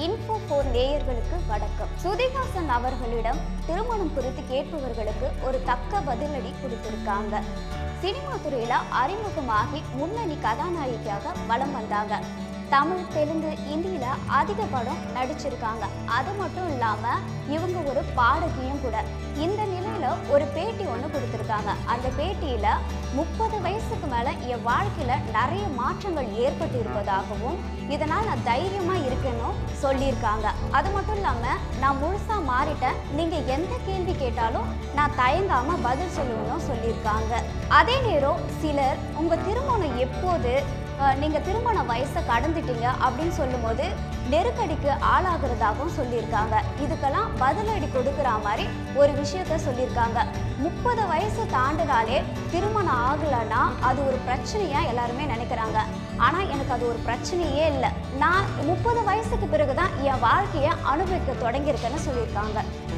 info போர் நேயர்களுக்கு வணக்கம் சுதிகாசன் அவர்களிடம் திருமணம் குறித்து கேட்பவர்களுக்கு ஒரு தக்க பதிலடி கொடுத்திருக்காங்க சினிமா துறையில அறிமுகமாகி முன்னணி கதாநாயகியாக வலம் வந்தாங்க தமிழ் தெலுங்கு இந்தியில அதிக படம் நடிச்சிருக்காங்க அது மட்டும் இல்லாம இவங்க ஒரு பாடகியும் கூட இந்த நிலையில ஒரு பேட்டி ஒன்று கொடுத்துருக்காங்க அந்த பேட்டியில முப்பது வயசுக்கு மேல என் வாழ்க்கையில நிறைய மாற்றங்கள் ஏற்பட்டு இருப்பதாகவும் இதனால் நான் தைரியமா இருக்கேன்னு சொல்லியிருக்காங்க அது மட்டும் இல்லாம நான் முழுசா மாறிட்டேன் நீங்க எந்த கேள்வி கேட்டாலும் நான் தயங்காம பதில் சொல்லணும்னு சொல்லியிருக்காங்க அதே நேரம் சிலர் உங்க திருமணம் எப்போது அஹ், நீங்க திருமண வயசை கடந்துட்டீங்க அப்படின்னு சொல்லும்போது நெருக்கடிக்கு ஆளாகிறதாகவும் சொல்லியிருக்காங்க இதுக்கெல்லாம் பதிலடி கொடுக்குற மாதிரி ஒரு விஷயத்த சொல்லியிருக்காங்க முப்பது வயசு தாண்டினாலே திருமணம் ஆகலைன்னா அது ஒரு பிரச்சனையா எல்லாருமே நினைக்கிறாங்க ஆனா எனக்கு அது ஒரு பிரச்சனையே இல்லை நான் முப்பது வயசுக்கு பிறகுதான் என் வாழ்க்கையை அனுபவிக்க தொடங்கியிருக்கேன்னு சொல்லியிருக்காங்க